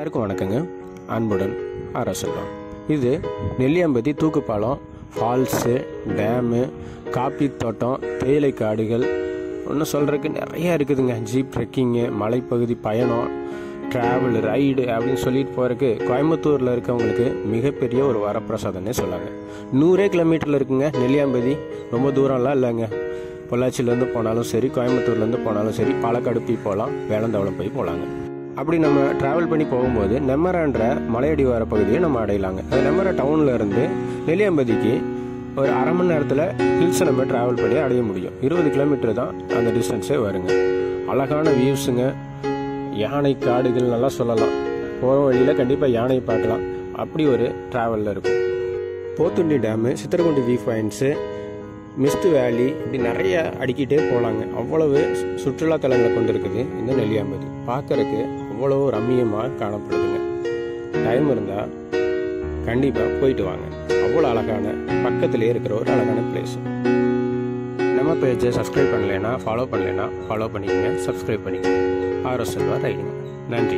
எல்லாருக்கும் வணக்கங்க அன்புடன் அரசெல்லாம் இது நெல்லியம்பதி தூக்குப்பாலம் ஃபால்ஸு டேமு காப்பி தோட்டம் தேயிலை காடுகள் இன்னும் சொல்கிறதுக்கு நிறைய இருக்குதுங்க ஜீப் ட்ரெக்கிங்கு மலைப்பகுதி பயணம் ட்ராவல் ரைடு அப்படின்னு சொல்லிட்டு போகிறதுக்கு கோயம்புத்தூரில் இருக்கவங்களுக்கு மிகப்பெரிய ஒரு வரப்பிரசாதம்னே சொல்லாங்க நூறே கிலோமீட்டரில் இருக்குங்க நெல்லியாம்பதி ரொம்ப தூரம்லாம் இல்லைங்க பொள்ளாச்சியிலேருந்து போனாலும் சரி கோயம்புத்தூர்லேருந்து போனாலும் சரி பாலக்காடு போய் போகலாம் வேளந்தவளம் போய் போகலாங்க அப்படி நம்ம ட்ராவல் பண்ணி போகும்போது நெம்மரான்ற மலையடிவார பகுதியை நம்ம அடையலாங்க அது நெம்மரா டவுன்ல இருந்து நெல்லியம்பதிக்கு ஒரு அரை மணி நேரத்தில் ஹில்ஸை நம்ம ட்ராவல் பண்ணி அடைய முடியும் இருபது கிலோமீட்டர் தான் அந்த டிஸ்டன்ஸே வருங்க அழகான வியூஸுங்க யானை காடுகள் நல்லா சொல்லலாம் போகிற வழியில் கண்டிப்பாக யானை பார்க்கலாம் அப்படி ஒரு ட்ராவலில் இருக்கும் Pothundi dam Chitrakundi view points mist valley இப்படி நிறைய அடிக்கிட்டே போகலாங்க அவ்வளவு சு- சுற்றுலா தலங்களை கொண்டு இருக்குது இந்த நெல்லியாம்பதி பார்க்கறக்கு அவ்வளவு ரம்மியமாக காணப்படுதுங்க டைம் இருந்தால் கண்டிப்பாக போயிட்டு வாங்க அவ்வளோ அழகான பக்கத்திலே இருக்கிற ஒரு அழகான பிளேஸ் நம்ம பேஜை சப்ஸ்கிரைப் பண்ணலைன்னா ஃபாலோ பண்ணலைன்னா ஃபாலோ பண்ணிக்கங்க சப்ஸ்கிரைப் பண்ணிக்கங்க ஆர்எஸ் செல்வா ரைடிங் நன்றி